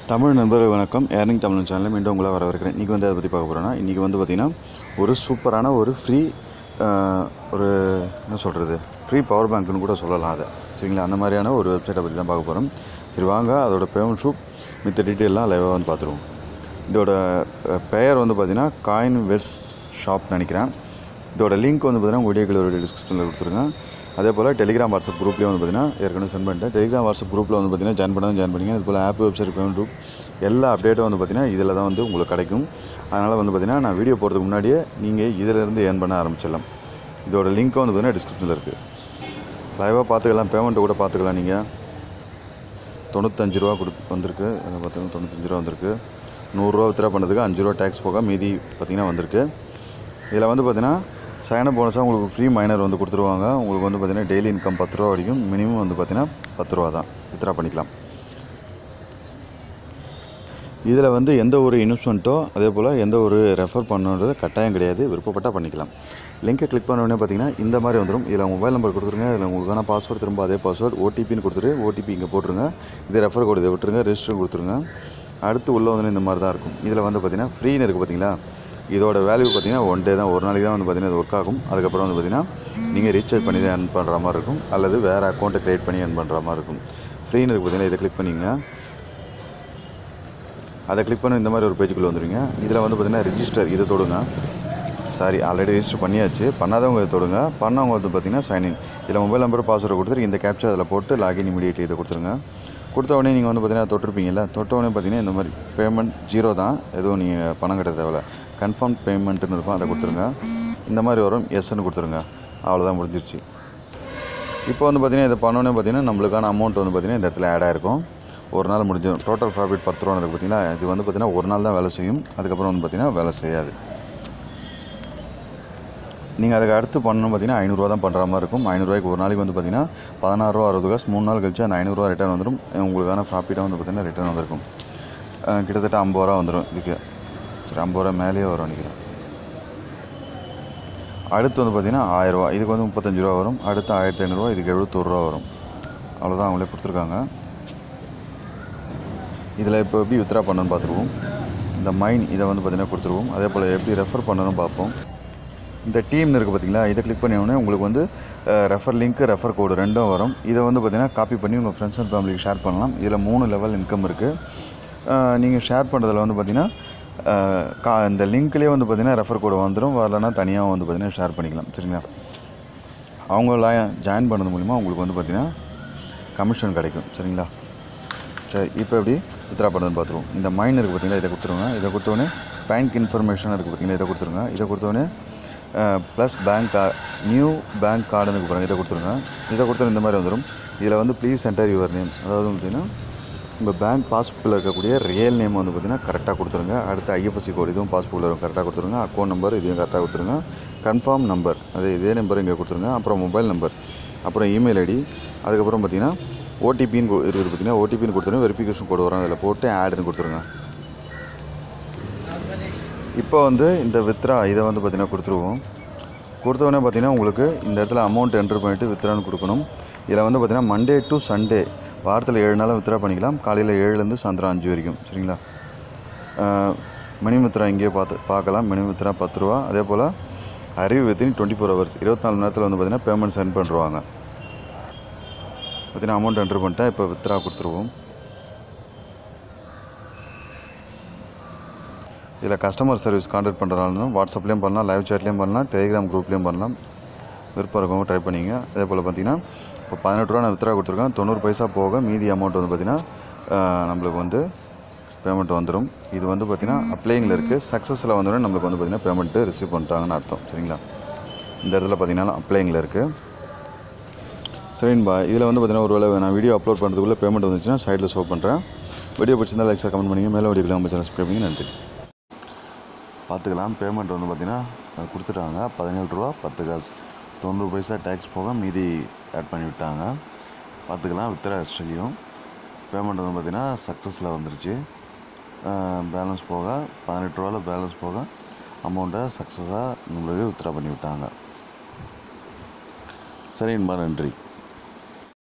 தமிழ் நண்பர்கள் வணக்கம் ஏர்னிங் தமிழ் சேனலில் மீண்டும் உங்களை வரவேற்கிறேன் இன்றைக்கி வந்து அதை பற்றி பார்க்க போகிறோன்னா இன்றைக்கி வந்து பார்த்திங்கன்னா ஒரு சூப்பரான ஒரு ஃப்ரீ ஒரு என்ன சொல்கிறது ஃப்ரீ பவர் பேங்க்னு கூட சொல்லலாம் அதை சரிங்களா அந்த மாதிரியான ஒரு வெப்சைட்டை பற்றி தான் பார்க்க போகிறோம் சரி வாங்க அதோட பேமெண்ட் ஷூப் மித்த டீட்டெயிலாம் லைவாக வந்து பார்த்துருவோம் இதோட அஹ், பெயர் வந்து பார்த்திங்கன்னா காயின் வெஸ்ட் ஷாப் நினைக்கிறேன் இதோட லிங்க் வந்து பார்த்தீங்கன்னா உங்கள் வீடியோக்கள் ஒரு டிஸ்கிரிப்ஷனில் கொடுத்துருங்க அதே போல் டெலிகிராம் வாட்ஸ்அப் குரூப்லேயே வந்து பார்த்தீங்கன்னா ஏற்கனவே சென்ட் பண்ணிட்டேன் டெலிகிராம் வாட்ஸ்அப் குரூப்பில் வந்து பார்த்தீங்கன்னா ஜாயின் பண்ணாலும் ஜாயின் பண்ணிங்க அது போல் ஆப் வெப்சைட் பேமெண்ட் குரூப் எல்லா அப்டேட்டும் வந்து பார்த்தீங்கன்னா இதில் தான் வந்து உங்களுக்கு கிடைக்கும் அதனால் வந்து பார்த்தீங்கன்னா நான் வீடியோ போகிறதுக்கு முன்னாடியே நீங்கள் இதிலேருந்து ஏர்ன் பண்ண ஆரம்பிச்சிடலாம் இதோட லிங்க் வந்து பார்த்தீங்கன்னா டிஸ்கிரிப்ஷனில் இருக்குது லைவாக பார்த்துக்கலாம் பேமெண்ட்டை கூட பார்த்துக்கலாம் நீங்கள் தொண்ணூத்தஞ்சு ரூபா கொடு வந்திருக்கு அதை பார்த்தீங்கன்னா தொண்ணூத்தஞ்சு ரூபா வந்திருக்கு நூறுரூவா வித்ரா பண்ணதுக்கு அஞ்சு ரூபா டேக்ஸ் போக மீதி பார்த்திங்கன்னா வந்திருக்கு இதில் வந்து பார்த்தீங்கன்னா சைனப் போனஸாக உங்களுக்கு ஃப்ரீ மைனர் வந்து கொடுத்துருவாங்க உங்களுக்கு வந்து பார்த்தீங்கன்னா டெய்லி இன்கம் பத்து ரூபா வரைக்கும் மினிமம் வந்து பார்த்தீங்கன்னா பத்து ரூபா தான் வித்ரா பண்ணிக்கலாம் இதில் வந்து எந்த ஒரு இன்வெஸ்ட்மெண்ட்டோ அதே போல் எந்த ஒரு ரெஃபர் பண்ணுறது கட்டாயம் கிடையாது விருப்பப்பட்டால் பண்ணிக்கலாம் லிங்கை கிளிக் பண்ண உடனே பார்த்தீங்கன்னா இந்த மாதிரி வந்துடும் இதில் மொபைல் நம்பர் கொடுத்துருங்க இதில் உங்களுக்கான பாஸ்வேர்டு திரும்ப அதே பாஸ்வேர்டு ஓடிபின்னு கொடுத்துட்டு ஓடிபி இங்கே போட்டுருங்க இது ரெஃபர் கோடு இதை விட்டுருங்க ரெஜிஸ்டர் கொடுத்துருங்க அடுத்து உள்ளே வந்து இந்த மாதிரி தான் இருக்கும் இதில் வந்து பார்த்தீங்கன்னா ஃப்ரீன்னு இருக்குது பார்த்தீங்களா இதோட வேல்யூ பார்த்தீங்கன்னா ஒன் டே தான் ஒரு நாளைக்கு தான் வந்து பார்த்தீங்கன்னா இது ஒர்க் ஆகும் அதுக்கப்புறம் வந்து பார்த்தீங்கன்னா நீங்கள் ரீசார்ஜ் பண்ணி தான் earn பண்ணுற மாதிரி இருக்கும் அல்லது வேறு அக்கௌண்ட்டை க்ரியேட் பண்ணி earn பண்ணுற மாதிரி இருக்கும் ஃப்ரீன்னு இருக்குது பார்த்தீங்கன்னா இதை கிளிக் பண்ணிங்க அதை கிளிக் பண்ணி இந்த மாதிரி ஒரு பேஜுக்குள்ளே வந்துடுவீங்க இதில் வந்து பார்த்தீங்கன்னா ரிஜிஸ்டர் இதை தொடுங்க சாரி ஆல்ரெடி ரெஜிஸ்டர் பண்ணியாச்சு பண்ணாதவங்க இதை தொடுங்க பண்ணவங்க வந்து பார்த்தீங்கன்னா சைன்இன் இதில் மொபைல் நம்பர் பாஸ்வேர்டு கொடுத்துட்டு இந்த கேப்ச்சா அதில் போட்டு லாகின் இமீடியட்லி இதை கொடுத்துருங்க கொடுத்த உடனே நீங்கள் வந்து பார்த்தீங்கன்னா தொட்டிருப்பீங்கல்ல தொட்ட உடனே பார்த்தீங்கன்னா இந்த மாதிரி பேமெண்ட் ஜீரோ தான் எதுவும் நீங்கள் பணம் கட்ட தேவையில்ல கன்ஃபார்ம் பேமெண்ட்டுன்னு இருக்கும் அதை கொடுத்துருங்க இந்த மாதிரி வரும் எஸ்ன்னு கொடுத்துருங்க அவ்வளோதான் முடிஞ்சிருச்சு இப்போ வந்து பார்த்தீங்கன்னா இதை பண்ணோன்னே பார்த்தீங்கன்னா நம்மளுக்கான அமௌண்ட் வந்து பார்த்தீங்கன்னா இந்த இடத்துல ஆட் ஆயிருக்கும் ஒரு நாள் முடிஞ்சிடும் டோட்டல் ப்ராஃபிட் பத்து ரூபா இருக்குது பார்த்தீங்களா இது வந்து பார்த்தீங்கன்னா ஒரு நாள் தான் வேலை செய்யும் அதுக்கப்புறம் வந்து பார்த்தீங்கன்னா வேலை செய்யாது நீங்கள் அதுக்கு அடுத்து பண்ணணும் பார்த்தீங்கன்னா ஐநூறுரூவா தான் பண்ணுற மாதிரி இருக்கும் ஐநூறுரூவாய்க்கு ஒரு நாளைக்கு வந்து பார்த்தீங்கன்னா பதினாறுரூவா அறுபது காசு மூணு நாள் கழிச்சு அந்த ஐநூறுரூவா ரிட்டர்ன் வந்துடும் உங்களுக்கான ப்ராஃபிட்டாக வந்து பார்த்தீங்கன்னா ரிட்டர்ன் வந்திருக்கும் அஹ் கிட்டத்தட்ட ஐம்பது ரூபா வந்துடும் இதுக்கு சரி ஐம்பது ரூபா மேலேயே வரும் நினைக்கிறேன் அடுத்து வந்து பார்த்தீங்கன்னா ஆயிரரூவா இதுக்கு வந்து முப்பத்தஞ்சு ரூபா வரும் அடுத்து ஆயிரத்தி ஐநூறுரூவா இதுக்கு எழுபத்தோரு ரூபா வரும் அவ்வளோதான் அவங்களே கொடுத்துருக்காங்க இதில் இப்போ எப்படி வித்ரா பண்ணணும்னு பார்த்துருவோம் இந்த மைன் இதை வந்து பார்த்தீங்கன்னா கொடுத்துருவோம் அதே போல் எப்படி ரெஃபர் பண்ணணும்னு பார்ப்போம் இந்த டீம்னு இருக்குது பார்த்தீங்களா இதை கிளிக் பண்ணி உடனே உங்களுக்கு வந்து ரெஃபர் லிங்க் ரெஃபர் கோடு ரெண்டும் வரும் இதை வந்து பார்த்தீங்கன்னா காப்பி பண்ணி உங்கள் ஃப்ரெண்ட்ஸ் அண்ட் ஃபேமிலிக்கு ஷேர் பண்ணலாம் இதில் மூணு லெவல் இன்கம் இருக்குது நீங்கள் ஷேர் பண்ணுறதுல வந்து பார்த்தீங்கன்னா அஹ், கா இந்த லிங்க்லேயே வந்து பார்த்தீங்கன்னா ரெஃபர் கோடு வந்துடும் வரலன்னா தனியாக வந்து பார்த்தீங்கன்னா ஷேர் பண்ணிக்கலாம் சரிங்களா அவங்கள ஜாயின் பண்ணது மூலிமா உங்களுக்கு வந்து பார்த்தீங்கன்னா கமிஷன் கிடைக்கும் சரிங்களா சரி இப்போ எப்படி வித்ரா பண்ணுறதுன்னு பார்த்துருவோம் இந்த மைன் இருக்குது பார்த்தீங்களா இதை கொடுத்துருங்க இதை கொடுத்தோடனே பேங்க் இன்ஃபர்மேஷன் இருக்குது பார்த்தீங்களா இதை கொடுத்துருங்க இதை கொடுத்தோடனே ப்ளஸ் பேங்க் கா நியூ பேங்க் கார்டுன்னு கொடுக்குறாங்க இதை கொடுத்துருங்க இதை கொடுத்தோன்னே இந்த மாதிரி வந்துடும் இதில் வந்து ப்ளீஸ் சென்டர் யுவர் நேம் அதாவது பார்த்தீங்கன்னா உங்கள் பேங்க் பாஸ்புக்கில் இருக்கக்கூடிய ரியல் நேம் வந்து பார்த்தீங்கன்னா கரெக்டாக கொடுத்துருங்க அடுத்து ஐஎஃப்எஸ்சி கோட் இதுவும் பாஸ்புக்கில் இருக்கும் கரெக்டாக கொடுத்துருங்க அக்கௌண்ட் நம்பர் இதையும் கரெக்டாக கொடுத்துருங்க கன்ஃபார்ம் நம்பர் அது இதே நம்பர் இங்கே கொடுத்துருங்க அப்புறம் மொபைல் நம்பர் அப்புறம் இமெயில் ஐடி அதுக்கப்புறம் பார்த்தீங்கன்னா ஓடிபின்னு இருக்குது பார்த்தீங்கன்னா ஓடிபின்னு கொடுத்துருங்க வெரிஃபிகேஷன் கோடு வரும் அதில் போட்டு ஆடுன்னு கொடுத்துருங்க இப்போ வந்து இந்த வித்ரா இதை வந்து பார்த்தீங்கன்னா கொடுத்துருவோம் கொடுத்தவொடனே பார்த்தீங்கன்னா உங்களுக்கு இந்த இடத்துல அமௌண்ட் என்ட்ரு பண்ணிவிட்டு வித்ரான்னு கொடுக்கணும் இதில் வந்து பார்த்தீங்கன்னா மண்டே டு சண்டே வாரத்தில் ஏழு நாளும் வித்ரா பண்ணிக்கலாம் காலையில் ஏழுலேருந்து சாயந்தரம் அஞ்சு வரைக்கும் சரிங்களா மணி வித்ரா இங்கேயே பார்த்து பார்க்கலாம் மணி வித்ரா பத்து ரூபா அதே போல் அறிவு வித்தின் டுவெண்ட்டி ஃபோர் ஹவர்ஸ் இருபத்தி நாலு நேரத்தில் வந்து பார்த்தீங்கன்னா பேமெண்ட் சென்ட் பண்ணுருவாங்க பார்த்தீங்கன்னா அமௌண்ட் என்ட்ரு பண்ணிட்டேன் இப்போ வித்ரா கொடுத்துருவோம் இதில் கஸ்டமர் சர்வீஸ் கான்டாக்ட் பண்ணுறதுனாலும் வாட்ஸ்அப்லேயும் பண்ணலாம் லைவ் சேட்லேயும் பண்ணலாம் டெலிகிராம் குரூப்லேயும் பண்ணலாம் விருப்பம் இருக்கவங்க ட்ரை பண்ணிங்க அதே போல் பார்த்தீங்கன்னா இப்போ பதினெட்டு ரூபா நான் வித்ரா கொடுத்துருக்கேன் தொண்ணூறு பைசா போக மீதி அமௌண்ட் வந்து பார்த்திங்கன்னா ஆஹ், நம்மளுக்கு வந்து பேமெண்ட் வந்துடும் இது வந்து பார்த்திங்கன்னா அப்ளைங்கில் இருக்குது சக்ஸஸில் வந்துடும் நம்மளுக்கு வந்து பார்த்திங்கன்னா பேமெண்ட்டு ரிசீவ் பண்ணிட்டாங்கன்னு அர்த்தம் சரிங்களா இந்த இடத்துல பார்த்திங்கன்னா அப்ளைங்கில் இருக்குது சரின்பா இதில் வந்து பார்த்தீங்கன்னா ஒரு வேளை நான் வீடியோ அப்லோட் பண்ணுறதுக்குள்ளே பேமெண்ட் வந்துச்சுன்னா சைடில் ஷோ பண்ணுறேன் வீடியோ பிடிச்சிருந்தா லைக் சார் கமெண்ட் பண்ணிங்க மேலே வீடியோ நம்ம சேனல் சப்ஸ்கிரைப் பண்ணி நன்றி பார்த்துக்கலாம் பேமெண்ட் வந்து பார்த்தீங்கன்னா அது கொடுத்துட்டாங்க பதினேழு ரூபா பத்து காசு தொண்ணூறு பைசா டேக்ஸ் போக மீதி ஆட் பண்ணி விட்டாங்க பார்த்துக்கலாம் வித்ரா ஹிஸ்ட்ரியும் பேமெண்ட் வந்து பார்த்தீங்கன்னா சக்ஸஸில் வந்துருச்சு பேலன்ஸ் போக பதினெட்டு ரூபாவில் பேலன்ஸ் போக அமௌண்ட்டை சக்ஸஸாக நம்மளுக்கு வித்ரா பண்ணி விட்டாங்க சரிங்கம்மா நன்றி